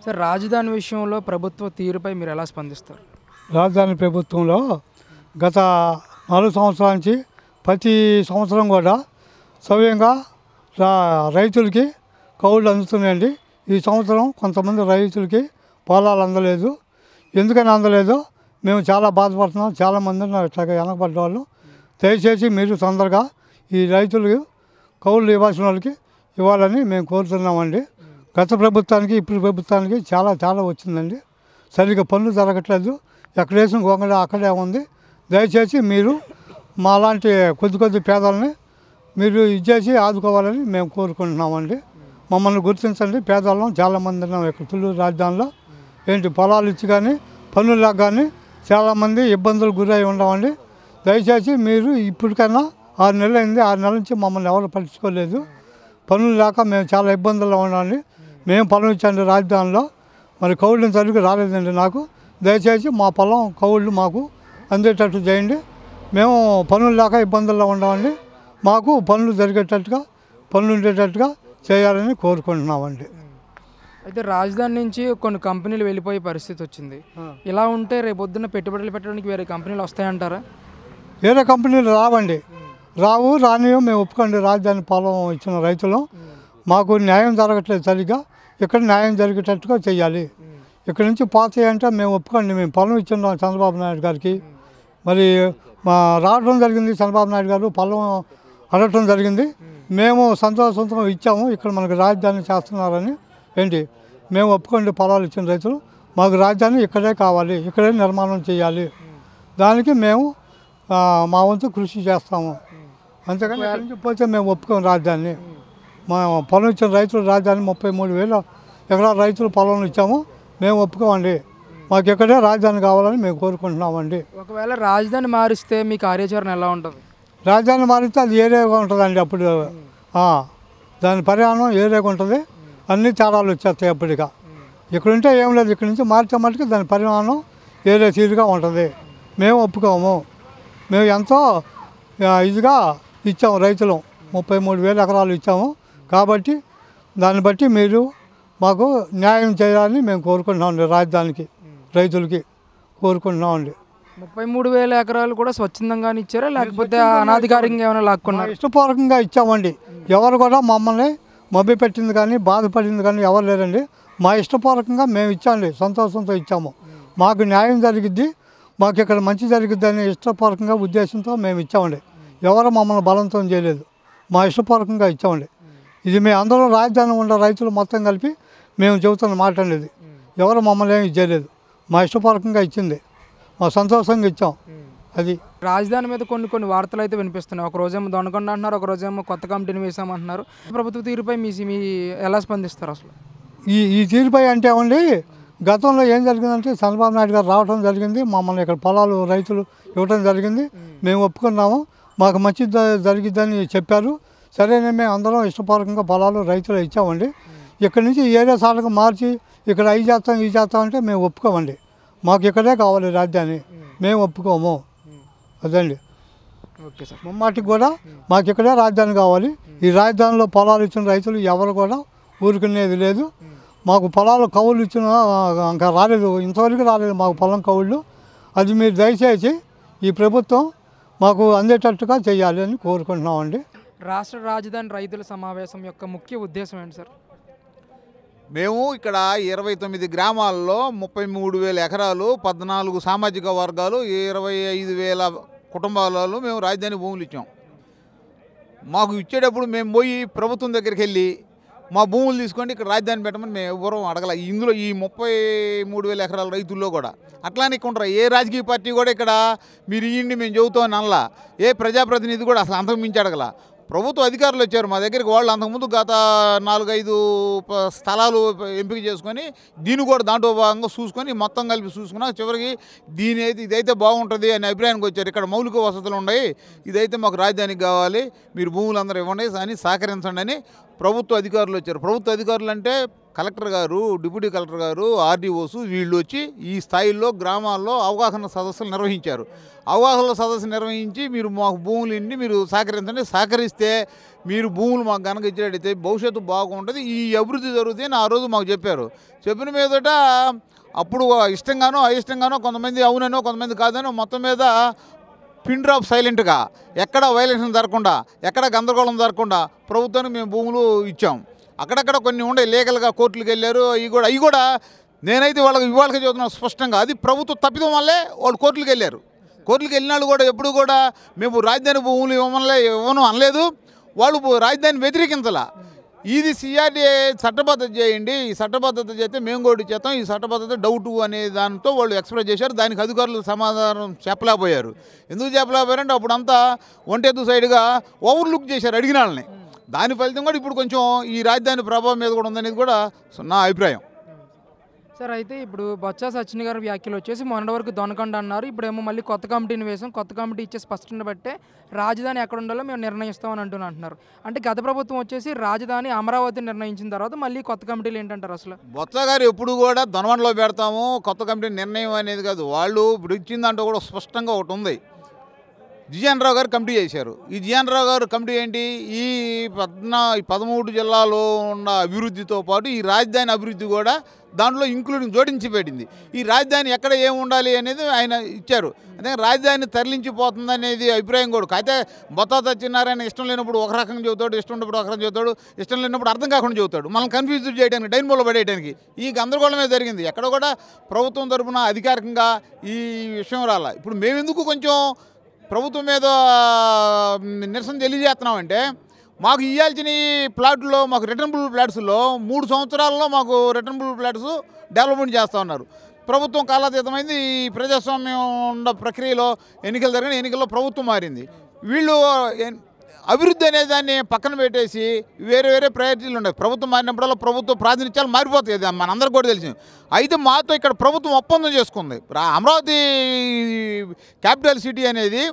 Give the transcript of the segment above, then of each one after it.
sir రాజధాని విషయంలో ప్రభుత్వ తీరుపై మీరు ఎలా స్పందిస్తారు రాజధాని ప్రభుత్వంలో గత నాలుగు సంవత్సరాల నుంచి ప్రతి సంవత్సరం కూడా సవ్యంగా రా- రైతులకి కౌళ్ళు అందుతున్నాయండి ఈ సంవత్సరం కొంతమంది రైతులకి పొలాలు అందలేదు ఎందుకని అందలేదు మేము చాలా బాధపడుతున్నాం చాలామంది ఉన్నారు ఇట్లాగా వెనకబడ్డ వాళ్ళు దయచేసి మీరు తొందరగా ఈ రైతులు కౌళ్ళు ఇవ్వాల్సిన వాళ్ళకి ఇవ్వాలని మేము కోరుతున్నామండి గత ప్రభుత్వానికి ఇప్పుడు ప్రభుత్వానికి చాలా చాలా వచ్చిందండి సరిగ్గా పనులు జరగట్లేదు ఎక్కడ వేసిన గొంగళ అక్కడే ఉంది దయచేసి మీరు మాలాంటి కొద్ది కొద్ది పేదల్ని మీరు ఇచ్చేసి ఆదుకోవాలని మేము కోరుకుంటున్నామండి మమ్మల్ని గుర్తించండి పేదవాళ్ళం చాలామంది ఉన్నాం ఇక్కడ తుళ్ళూరు రాజధానిలో ఏంటి పొలాలు ఇచ్చి కానీ పనులకు కానీ చాలామంది ఇబ్బందులు గురై ఉండమండి దయచేసి మీరు ఇప్పటికైనా ఆరు నెలలు అయింది ఆరు నెలల నుంచి మమ్మల్ని ఎవరు పట్టించుకోలేదు పనులు లేక మేము చాలా ఇబ్బందుల్లో ఉన్నామండి మేము పనులు ఇచ్చండి రాజధానిలో మరి కౌళ్ళు సరిగ్గా రాలేదండి నాకు దయచేసి మా పొలం కౌళ్ళు మాకు అందేటట్టు చేయండి మేము పనులు లేక ఇబ్బందుల్లో ఉన్నామండి మాకు పనులు జరిగేటట్టుగా పనులు ఉండేటట్టుగా చేయాలని కోరుకుంటున్నామండి అయితే రాజధాని నుంచి కొన్ని కంపెనీలు వెళ్ళిపోయే పరిస్థితి వచ్చింది ఇలా ఉంటే రేపొద్దున పెట్టుబడులు పెట్టడానికి వేరే కంపెనీలు వస్తాయంటారా వేరే కంపెనీలు రావండి రావు రానియో మేము ఒప్పుకోండి రాజధాని పొలం ఇచ్చిన రైతులు మాకు న్యాయం జరగట్లేదు సరిగ్గా ఇక్కడ న్యాయం జరిగేటట్టుగా చేయాలి ఇక్కడ నుంచి పోతాయంటే మేము ఒప్పుకోండి మేము పొలం ఇచ్చున్నాం చంద్రబాబు నాయుడు గారికి మరి మా రావడం జరిగింది చంద్రబాబు నాయుడు గారు పొలం అడగటం జరిగింది మేము సంతోషంతో ఇచ్చాము ఇక్కడ మనకు రాజధాని చేస్తున్నారని ఏంటి మేము ఒప్పుకోండి పొలాలు ఇచ్చిన రైతులు మాకు రాజధాని ఇక్కడే కావాలి ఇక్కడే నిర్మాణం చేయాలి దానికి మేము ఆ, మా వంతు కృషి చేస్తాము అంతేకాని ఇక్కడి నుంచి పోతే మేము ఒప్పుకోం రాజధానిని మా పొలం ఇచ్చిన రైతులు రాజధాని ముప్పై మూడు వేల ఎకరాల రైతులు పొలం ఇచ్చాము మేము ఒప్పుకోమండి మాకు ఇక్కడే రాజధాని కావాలని మేము కోరుకుంటున్నామండి ఒకవేళ రాజధాని మారిస్తే మీ కార్యాచరణ ఎలా ఉంటుంది రాజధాని మారితే అది ఏరియాగా ఉంటుందండి అప్పుడు ఆ, దాని పరిమాణం ఏరియాగా ఉంటుంది అన్ని తేడాలు వచ్చేస్తాయి అప్పటిక ఇక్కడ ఉంటే ఏం లేదు ఇక్కడ నుంచి మార్చే మటుకు దాని పరిమాణం ఏరియా తీరుగా ఉంటుంది మేము ఒప్పుకోము మేము ఎంతో ఆ, ఇదిగా ఇచ్చాము రైతులు ముప్పై మూడు వేల ఎకరాలు ఇచ్చాము కాబట్టి దాన్ని బట్టి మీరు మాకు న్యాయం చేయాలని మేము కోరుకుంటున్నామండి రాజధానికి రైతులకి కోరుకుంటున్నామండి ముప్పై మూడు వేల ఎకరాలు కూడా స్వచ్ఛందంగానే ఇచ్చారా లేకపోతే అనాధికారికంగా ఏమైనా మా లాక్కున్నారు ఇష్టపూర్వకంగా ఇచ్చామండి ఎవరు కూడా మమ్మల్ని మభ్య పెట్టింది కానీ బాధపడింది కానీ ఎవరు లేరండి మా ఇష్టపూర్వకంగా మేము ఇచ్చాండి సంతోషంతో ఇచ్చాము మాకు న్యాయం జరిగిద్ది మాకు ఇక్కడ మంచి జరిగిద్ది అనే ఇష్టపూర్వకంగా ఉద్దేశంతో మేము ఇచ్చామండి ఎవరు మమ్మల్ని బలంతం చేయలేదు మా ఇష్టపూర్వకంగా ఇచ్చామండి ఇది మేము అందరూ రాజధాని ఉన్న రైతులు మొత్తం కలిపి మేము చెబుతున్న మాట అండి ఇది ఎవరు మమ్మల్ని ఏమి చేయలేదు మా ఇష్టపూర్వకంగా ఇచ్చింది మా సంతోషంగా ఇచ్చాం అది రాజధాని మీద కొన్ని కొన్ని వార్తలు అయితే వినిపిస్తున్నాయి ఒక రోజేమో దొనకొండ అంటున్నారు ఒక రోజేమో కొత్త కంపెనీని వేసామంటున్నారు ప్రభుత్వ తీరుపై మీ మీ ఎలా స్పందిస్తారు అసలు ఈ ఈ తీరుపై అంటే ఏమండి గతంలో ఏం జరిగిందంటే చంద్రబాబు నాయుడు గారు రావడం జరిగింది మమ్మల్ని ఇక్కడ పొలాలు రైతులు ఇవ్వడం జరిగింది మేము ఒప్పుకున్నాము మాకు మంచి జ- జరిగిద్దని చెప్పారు సరేనే మేము అందరం ఇష్టపూర్వకంగా పొలాలు రైతులు ఇచ్చామండి ఇక్కడ నుంచి ఈ ఏరియా సార్లకు మార్చి ఇక్కడ అవి చేస్తాం ఇవి చేస్తాం అంటే మేము ఒప్పుకోమండి మాకు ఇక్కడే కావాలి రాజధాని మేము ఒప్పుకోము అదండి ఓకే సార్ ముమ్మాటికి కూడా మాకు ఇక్కడే రాజధాని కావాలి ఈ రాజధానిలో పొలాలు ఇచ్చిన రైతులు ఎవరు కూడా ఊరుకునేది లేదు మాకు పొలాలు కవులు ఇచ్చిన ఆ, ఇంకా రాలేదు ఇంతవరకు రాలేదు మాకు పొలం కవుళ్ళు అది మీరు దయచేసి ఈ ప్రభుత్వం మాకు అందేటట్టుగా చేయాలి అని కోరుకుంటున్నామండి రాష్ట్ర రాజధాని రైతుల సమావేశం యొక్క ముఖ్య ఉద్దేశం ఏంటి సార్ మేము ఇక్కడ ఇరవై తొమ్మిది గ్రామాల్లో ముప్పై మూడు వేల ఎకరాలు పద్నాలుగు సామాజిక వర్గాలు ఇరవై ఐదు వేల కుటుంబాలలో మేము రాజధాని భూములు ఇచ్చాం మాకు ఇచ్చేటప్పుడు మేము పోయి ప్రభుత్వం దగ్గరికి వెళ్ళి మా భూములు తీసుకొని ఇక్కడ రాజధాని పెట్టమని మేము ఎవరూ అడగల ఇందులో ఈ ముప్పై మూడు వేల ఎకరాల రైతుల్లో కూడా అట్లానే కొంటారు ఏ రాజకీయ పార్టీ కూడా ఇక్కడ మీరు ఇయ్యండి మేము చెబుతామని అనలా ఏ ప్రజాప్రతినిధి కూడా అసలు అంతకు మించి అడగల ప్రభుత్వ అధికారులు వచ్చారు మా దగ్గరికి వాళ్ళు అంతకుముందు గత నాలుగైదు ప- స్థలాలు ఎంపిక చేసుకొని దీన్ని కూడా దాంట్లో భాగంగా చూసుకొని మొత్తం కలిపి చూసుకున్నా చివరికి దీని అయితే ఇదైతే బాగుంటుంది అనే అభిప్రాయానికి వచ్చారు ఇక్కడ మౌలిక వసతులు ఉన్నాయి ఇదైతే మాకు రాజధానికి కావాలి మీరు భూములు అందరూ ఇవ్వండి అని సహకరించండి అని ప్రభుత్వ అధికారులు వచ్చారు ప్రభుత్వ అధికారులు అంటే కలెక్టర్ గారు డిప్యూటీ కలెక్టర్ గారు ఆర్డీఓస్ వీళ్ళు వచ్చి ఈ స్థాయిలో గ్రామాల్లో అవగాహన సదస్సులు నిర్వహించారు అవగాహన సదస్సు నిర్వహించి మీరు మాకు భూములు ఇన్ని మీరు సహకరించండి సహకరిస్తే మీరు భూములు మాకు కనుక ఇచ్చినట్టయితే భవిష్యత్తు బాగుంటుంది ఈ అభివృద్ధి జరుగుతుంది అని ఆ రోజు మాకు చెప్పారు చెప్పిన మీదట అప్పుడు ఇష్టంగానో అయిష్టంగానో కొంతమంది అవుననో కొంతమంది కాదనో మొత్తం మీద పిన్ డ్రాప్ సైలెంట్గా ఎక్కడ వైలేషన్ జరగకుండా ఎక్కడ గందరగోళం జరగకుండా ప్రభుత్వానికి మేము భూములు ఇచ్చాం అక్కడక్కడ కొన్ని ఉండే లీగల్గా కోర్టులకు వెళ్ళారు అవి కూడా అవి కూడా నేనైతే వాళ్ళకి ఇవాళకి చదువుతున్నాను స్పష్టంగా అది ప్రభుత్వ తప్పిదం వల్లే వాళ్ళు కోర్టులకు వెళ్ళారు కోర్టులకు వెళ్ళిన వాళ్ళు కూడా ఎప్పుడు కూడా మేము రాజధాని భూములు ఇవ్వమలే ఇవ్వను అనలేదు వాళ్ళు భూ- రాజధాని వ్యతిరేకించాల ఇది సిఆర్డీఏ చట్టబద్ధత చేయండి ఈ చట్టబద్ధత చేస్తే మేము కూడా చేస్తాం ఈ చట్టబద్ధత డౌట్ అనే దాంతో వాళ్ళు ఎక్స్ప్రెస్ చేశారు దానికి అధికారులు సమాధానం చెప్పలేకపోయారు ఎందుకు చెప్పలేకపోయారంటే అప్పుడు అంతా ఒంటెద్దు సైడ్గా ఓవర్లుక్ చేశారు అడిగిన వాళ్ళని దాని ఫలితం కూడా ఇప్పుడు కొంచెం ఈ రాజధాని ప్రభావం మీద కూడా ఉందనేది కూడా నా అభిప్రాయం సార్ అయితే ఇప్పుడు బొత్స సచిన్ గారి వ్యాఖ్యలు వచ్చేసి మొన్నటి వరకు దొనకండి అన్నారు ఇప్పుడేమో మళ్ళీ కొత్త కమిటీని వేసాం కొత్త కమిటీ ఇచ్చే స్పష్టత బట్టే రాజధాని ఎక్కడ ఉండాలో మేము నిర్ణయిస్తామని అంటున్నా అంటున్నారు అంటే గత ప్రభుత్వం వచ్చేసి రాజధాని అమరావతి నిర్ణయించిన తర్వాత మళ్ళీ కొత్త కమిటీలు ఏంటంటారు అసలు బొత్స గారు ఎప్పుడు కూడా ధనవంలో పెడతాము కొత్త కంపెనీ నిర్ణయం అనేది కాదు వాళ్ళు ఇప్పుడు ఇచ్చిన దాంట్లో కూడా స్పష్టంగా ఒకటి ఉంది జిఎన్ రావు గారు కమిటీ చేశారు ఈ జిఎన్ రావు గారు కమిటీ ఏంటి ఈ పద్నా ఈ పదమూడు జిల్లాలో ఉన్న అభివృద్ధితో పాటు ఈ రాజధాని అభివృద్ధి కూడా దాంట్లో ఇంక్లూడింగ్ జోడించి పెట్టింది ఈ రాజధాని ఎక్కడ ఏం ఉండాలి అనేది ఆయన ఇచ్చారు అదే రాజధాని తరలించిపోతుంది అనేది అభిప్రాయం కూడా అయితే బొత్తా సత్యనారాయణ ఇష్టం లేనప్పుడు ఒక రకంగా చెబుతాడు ఇష్టం ఉన్నప్పుడు ఒక రకంగా చెబుతాడు ఇష్టం లేనప్పుడు అర్థం కాకుండా చెబుతాడు మనం కన్ఫ్యూజ్ చేయడానికి డైన్మోలో పడేయడానికి ఈ గందరగోళమే జరిగింది ఎక్కడ కూడా ప్రభుత్వం తరపున అధికారికంగా ఈ విషయం రాల ఇప్పుడు మేమెందుకు కొంచెం ప్రభుత్వం మీద నిరసన తెలియజేస్తున్నామంటే మాకు ఇవ్వాల్సిన ఈ ప్లాట్లో మాకు రిటర్నబుల్ ప్లాట్స్లో మూడు సంవత్సరాల్లో మాకు రిటర్నబుల్ ప్లాట్స్ డెవలప్మెంట్ చేస్తూ ఉన్నారు ప్రభుత్వం కాలాతీతమైంది ఈ ప్రజాస్వామ్యం ఉన్న ప్రక్రియలో ఎన్నికలు జరిగిన ఎన్నికల్లో ప్రభుత్వం మారింది వీళ్ళు ఎన్- అభివృద్ధి అనే దాన్ని పక్కన పెట్టేసి వేరే వేరే ప్రయారిటీలు ఉన్నాయి ప్రభుత్వం మారినప్పుడల్లా ప్రభుత్వ ప్రాతినిధ్యాలు మారిపోతాయి అది మనందరికీ కూడా తెలిసింది అయితే మాతో ఇక్కడ ప్రభుత్వం ఒప్పందం చేసుకుంది రా- అమరావతి క్యాపిటల్ సిటీ అనేది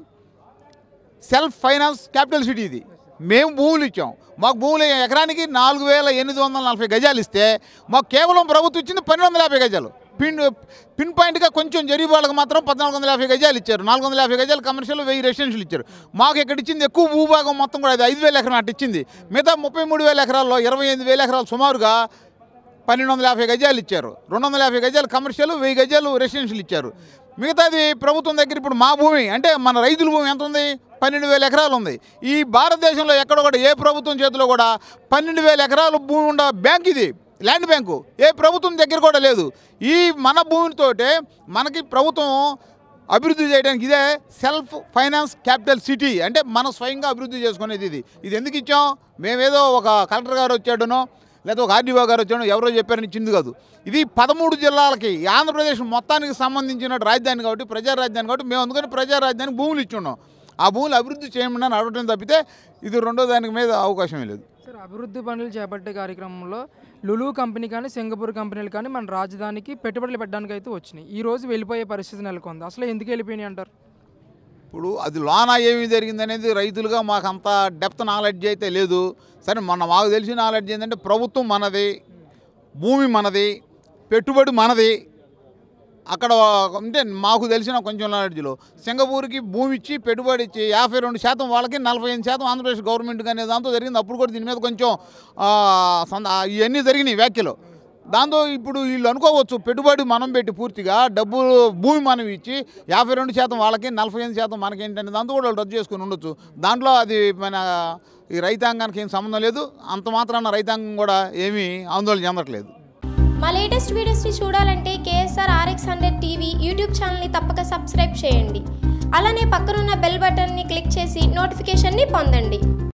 సెల్ఫ్ ఫైనాన్స్ క్యాపిటల్ సిటీ ఇది మేము భూములు ఇచ్చాం మాకు భూములు ఎకరానికి నాలుగు వేల ఎనిమిది వందల నలభై గజాలు ఇస్తే మాకు కేవలం ప్రభుత్వం ఇచ్చింది పన్నెండు వందల యాభై గజాలు పిన్ పిన్ పాయింట్గా కొంచెం జరిగి వాళ్ళకి మాత్రం పద్నాలుగు వందల యాభై గజాలు ఇచ్చారు నాలుగు వందల యాభై గజాలు కమర్షియల్ వెయ్యి రెసిడెన్షియల్ ఇచ్చారు మాకు ఇక్కడ ఇచ్చింది ఎక్కువ భూభాగం మొత్తం కూడా అది ఐదు వేల ఎకరం అట్టు ఇచ్చింది మిగతా ముప్పై మూడు వేల ఎకరాల్లో ఇరవై ఎనిమిది వేల ఎకరాలు సుమారుగా పన్నెండు వందల యాభై గజాలు ఇచ్చారు రెండు వందల యాభై గజాలు కమర్షియల్ వెయ్యి గజాలు రెసిడెన్షియల్ ఇచ్చారు మిగతాది ప్రభుత్వం దగ్గర ఇప్పుడు మా భూమి అంటే మన రైతుల భూమి ఎంత ఉంది పన్నెండు వేల ఎకరాలు ఉంది ఈ భారతదేశంలో ఎక్కడ కూడా ఏ ప్రభుత్వం చేతిలో కూడా పన్నెండు వేల ఎకరాలు భూమి ఉన్న బ్యాంక్ ఇది ల్యాండ్ బ్యాంకు ఏ ప్రభుత్వం దగ్గర కూడా లేదు ఈ మన భూమితోటే మనకి ప్రభుత్వం అభివృద్ధి చేయడానికి ఇదే సెల్ఫ్ ఫైనాన్స్ క్యాపిటల్ సిటీ అంటే మనం స్వయంగా అభివృద్ధి చేసుకునేది ఇది ఇది ఎందుకు ఇచ్చాం మేమేదో ఒక కలెక్టర్ గారు వచ్చాడనో లేదా ఒక ఆర్డీఓ గారు వచ్చాడో ఎవరో చెప్పారని ఇచ్చింది కాదు ఇది పదమూడు జిల్లాలకి ఈ ఆంధ్రప్రదేశ్ మొత్తానికి సంబంధించిన రాజధాని కాబట్టి ప్రజా రాజధాని కాబట్టి మేము అందుకని ప్రజా రాజధాని భూములు ఇచ్చున్నాం ఆ భూములు అభివృద్ధి చేయమని అడగటం తప్పితే ఇది రెండో దానికి మీద అవకాశం లేదు సార్ అభివృద్ధి పనులు చేపట్టే కార్యక్రమంలో లులు కంపెనీ కానీ సింగపూర్ కంపెనీలు కానీ మన రాజధానికి పెట్టుబడులు పెట్టడానికి అయితే వచ్చినాయి ఈ రోజు వెళ్ళిపోయే పరిస్థితి నెలకొంది అసలు ఎందుకు వెళ్ళిపోయినాయి అంటారు ఇప్పుడు అది లోన ఏమి జరిగిందనేది రైతులుగా మాకు అంత డెప్త్ నాలెడ్జ్ అయితే లేదు సరే మొన్న మాకు తెలిసిన నాలెడ్జ్ ఏంటంటే ప్రభుత్వం మనది భూమి మనది పెట్టుబడి మనది అక్కడ అంటే మాకు తెలిసిన కొంచెం నాలెడ్జ్లో సింగపూర్కి భూమి ఇచ్చి పెట్టుబడి ఇచ్చి యాభై రెండు శాతం వాళ్ళకి నలభై ఎనిమిది శాతం ఆంధ్రప్రదేశ్ గవర్నమెంట్కి అనే దాంతో జరిగింది అప్పుడు కూడా దీని మీద కొంచెం ఆ, సంద- ఆ, ఇవన్నీ జరిగినాయి వ్యాఖ్యలు దాంతో ఇప్పుడు వీళ్ళు అనుకోవచ్చు పెట్టుబడి మనం పెట్టి పూర్తిగా డబ్బులు భూమి మనం ఇచ్చి యాభై రెండు శాతం వాళ్ళకి నలభై ఎనిమిది శాతం మనకేంటనే దాంతో కూడా వాళ్ళు రద్దు చేసుకుని ఉండొచ్చు దాంట్లో అది మన ఈ రైతాంగానికి ఏం సంబంధం లేదు అంత మాత్రాన రైతాంగం కూడా ఏమీ ఆందోళన చెందట్లేదు మా లేటెస్ట్ వీడియోస్ని చూడాలంటే KSR RX hundred TV YouTube ఛానల్ని తప్పక సబ్స్క్రైబ్ చేయండి అలానే పక్కనున్న బెల్ బటన్ని క్లిక్ చేసి నోటిఫికేషన్ని పొందండి